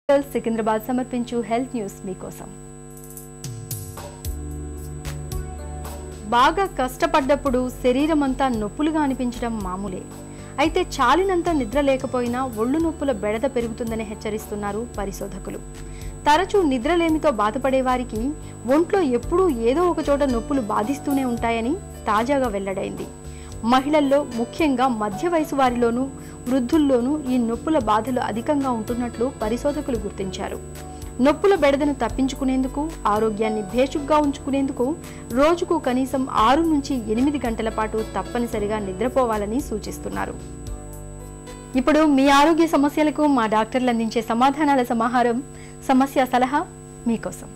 సికింద్రాబాద్ సమర్పించు health news మీకోసం బాగా కష్టపడ్డప్పుడు శరీరం అంతా నొప్పులుగా అనిపించడం మామూలే అయితే చాలినంత నిద్ర లేకపోయినా ఒళ్ళు నొప్పుల బెడద పెరుగుతుందని హెచ్చరిస్తున్నారు పరిశోధకులు తరచూ నిద్రలేమితో బాధపడే వారికి ఒంట్లో ఎప్పుడూ ఏదో ఒక చోట నొప్పులు బాధిస్తూనే ఉంటాయని తాజాగా వెల్లడైంది మహిళల్లో ముఖ్యంగా మధ్య వయసు వారిలోనూ వృద్ధుల్లోనూ ఈ నొప్పుల బాధలు అధికంగా ఉంటున్నట్లు పరిశోధకులు గుర్తించారు నొప్పుల బెడదను తప్పించుకునేందుకు ఆరోగ్యాన్ని భేషుగ్గా ఉంచుకునేందుకు రోజుకు కనీసం ఆరు నుంచి ఎనిమిది గంటల పాటు తప్పనిసరిగా నిద్రపోవాలని సూచిస్తున్నారు ఇప్పుడు మీ ఆరోగ్య సమస్యలకు మా డాక్టర్లు అందించే సమాధానాల సమాహారం సమస్య సలహా మీకోసం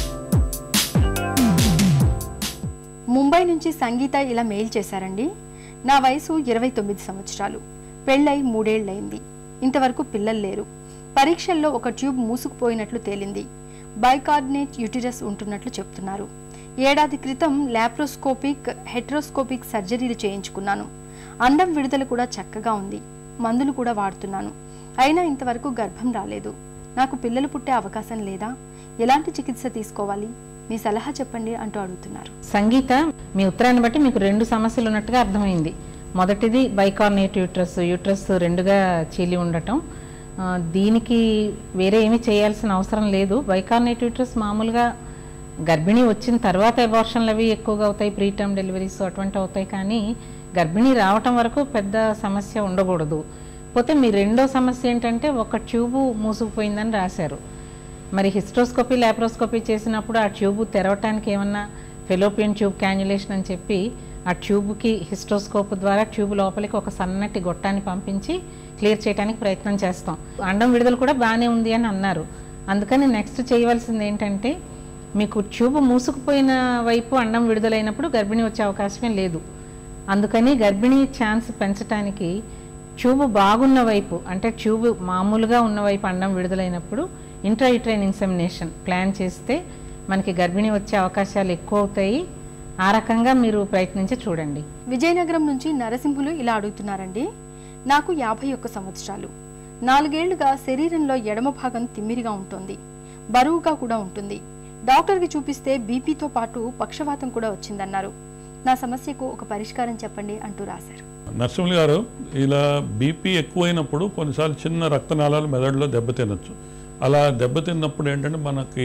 ముంబై నుంచి సంగీత ఇలా మెయిల్ చేశారండి నా వయసు ఇరవై తొమ్మిది సంవత్సరాలు పెళ్ళై మూడేళ్లయింది ఇంతవరకు పిల్లలు లేరు పరీక్షల్లో ఒక ట్యూబ్ మూసుకుపోయినట్లు తేలింది బైకార్డినేట్ యూటిరస్ ఉంటున్నట్లు చెప్తున్నారు ఏడాది క్రితం లాప్రోస్కోపిక్ హెట్రోస్కోపిక్ సర్జరీలు చేయించుకున్నాను అండం విడుదల కూడా చక్కగా ఉంది మందులు కూడా వాడుతున్నాను అయినా ఇంతవరకు గర్భం రాలేదు నాకు పిల్లలు పుట్టే అవకాశం లేదా ఎలాంటి చికిత్స తీసుకోవాలి మీ సలహా చెప్పండి అంటూ అడుగుతున్నారు సంగీత మీ ఉత్తరాన్ని బట్టి మీకు రెండు సమస్యలు ఉన్నట్టుగా అర్థమైంది మొదటిది బైకార్నేట్ యూట్రస్ యూట్రస్ రెండుగా చీలి ఉండటం ఆ, దీనికి వేరే ఏమీ చేయాల్సిన అవసరం లేదు బైకార్నేట్ యూట్రస్ మామూలుగా గర్భిణీ వచ్చిన తర్వాత ఎబార్షన్లు అవి ఎక్కువగా అవుతాయి ప్రీ టర్మ్ డెలివరీస్ అటువంటి అవుతాయి కానీ గర్భిణీ రావటం వరకు పెద్ద సమస్య ఉండకూడదు పోతే మీ రెండో సమస్య ఏంటంటే ఒక ట్యూబు మూసుకుపోయిందని రాశారు మరి హిస్ట్రోస్కోపీ లాప్రోస్కోపీ చేసినప్పుడు ఆ ట్యూబ్ తెరవటానికి ఏమన్నా ఫెలోపియన్ ట్యూబ్ క్యాన్యులేషన్ అని చెప్పి ఆ ట్యూబ్కి హిస్ట్రోస్కోప్ ద్వారా ట్యూబ్ లోపలికి ఒక సన్నటి గొట్టాన్ని పంపించి క్లియర్ చేయడానికి ప్రయత్నం చేస్తాం అండం విడుదల కూడా బాగానే ఉంది అని అన్నారు అందుకని నెక్స్ట్ చేయవలసింది ఏంటంటే మీకు ట్యూబ్ మూసుకుపోయిన వైపు అండం విడుదలైనప్పుడు గర్భిణీ వచ్చే అవకాశమే లేదు అందుకని గర్భిణీ ఛాన్స్ పెంచడానికి ట్యూబ్ బాగున్న వైపు అంటే ట్యూబ్ మామూలుగా ఉన్న వైపు అండం విడుదలైనప్పుడు ఇంట్రాయిట్రైన్ ఇన్సెమినేషన్ ప్లాన్ చేస్తే మనకి గర్భిణీ వచ్చే అవకాశాలు ఎక్కువ అవుతాయి ఆ రకంగా మీరు ప్రయత్నించి చూడండి విజయనగరం నుంచి నరసింహులు ఇలా అడుగుతున్నారండి నాకు యాభై ఒక్క సంవత్సరాలు నాలుగేళ్లుగా శరీరంలో ఎడమ భాగం తిమ్మిరిగా ఉంటుంది బరువుగా కూడా ఉంటుంది డాక్టర్కి చూపిస్తే బీపీతో పాటు పక్షవాతం కూడా వచ్చిందన్నారు నా సమస్యకు ఒక పరిష్కారం చెప్పండి అంటూ రాశారు నరసింహులు గారు ఇలా బీపీ ఎక్కువైనప్పుడు కొన్నిసార్లు చిన్న రక్తనాళాలు మెదడులో దెబ్బతినొచ్చు అలా దెబ్బతిన్నప్పుడు ఏంటంటే మనకి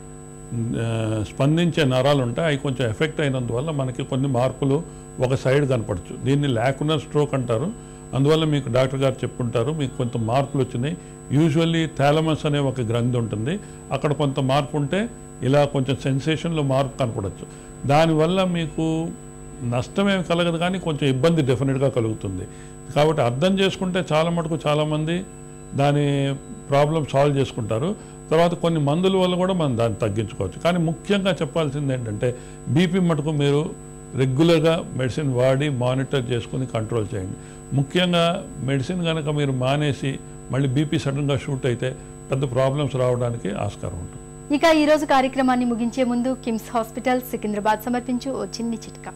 ఆ, స్పందించే నరాలు ఉంటాయి అవి కొంచెం ఎఫెక్ట్ అయినందువల్ల మనకి కొన్ని మార్పులు ఒక సైడ్ కనపడచ్చు దీన్ని లేకుండా స్ట్రోక్ అంటారు అందువల్ల మీకు డాక్టర్ గారు చెప్పుంటారు మీకు కొంత మార్పులు వచ్చినాయి యూజువల్లీ థాలమస్ అనే ఒక గ్రంథి ఉంటుంది అక్కడ కొంత మార్పు ఉంటే ఇలా కొంచెం సెన్సేషన్లో మార్పు కనపడచ్చు దానివల్ల మీకు నష్టమేమి కలగదు కానీ కొంచెం ఇబ్బంది డెఫినెట్గా కలుగుతుంది కాబట్టి అర్థం చేసుకుంటే చాలా మటుకు చాలామంది దాని ప్రాబ్లం సాల్వ్ చేసుకుంటారు తర్వాత కొన్ని మందుల వల్ల కూడా మనం దాన్ని తగ్గించుకోవచ్చు కానీ ముఖ్యంగా చెప్పాల్సింది ఏంటంటే బీపీ మటుకు మీరు రెగ్యులర్గా మెడిసిన్ వాడి మానిటర్ చేసుకుని కంట్రోల్ చేయండి ముఖ్యంగా మెడిసిన్ కనుక మీరు మానేసి మళ్ళీ బీపీ సడన్గా షూట్ అయితే పెద్ద ప్రాబ్లమ్స్ రావడానికి ఆస్కారం ఉంటుంది ఇక ఈ రోజు కార్యక్రమాన్ని ముగించే ముందు కిమ్స్ హాస్పిటల్ సికింద్రాబాద్ సమర్పించు ఓ చిన్ని చిట్కా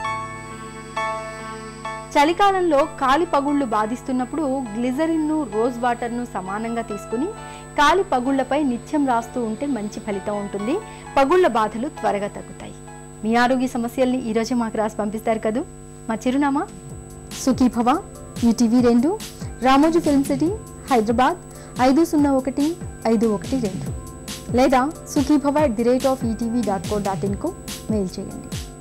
చలికాలంలో కాలి పగుళ్లు బాధిస్తున్నప్పుడు గ్లిజరిన్ను రోజ్ వాటర్ను సమానంగా తీసుకుని కాలి పగుళ్లపై నిత్యం రాస్తూ ఉంటే మంచి ఫలితం ఉంటుంది పగుళ్ల బాధలు త్వరగా తగ్గుతాయి మీ ఆరోగ్య సమస్యల్ని ఈ రోజు మాకు రాసి పంపిస్తారు కదూ మా చిరునామా సుఖీభవ ఈటీవీ రెండు రామోజీ ఫిల్మ్ సిటీ హైదరాబాద్ ఐదు సున్నా ఒకటి ఐదు ఒకటి రెండు లేదా Sukhibhava at the rate of ETV dot co dot ఇన్కు మెయిల్ చేయండి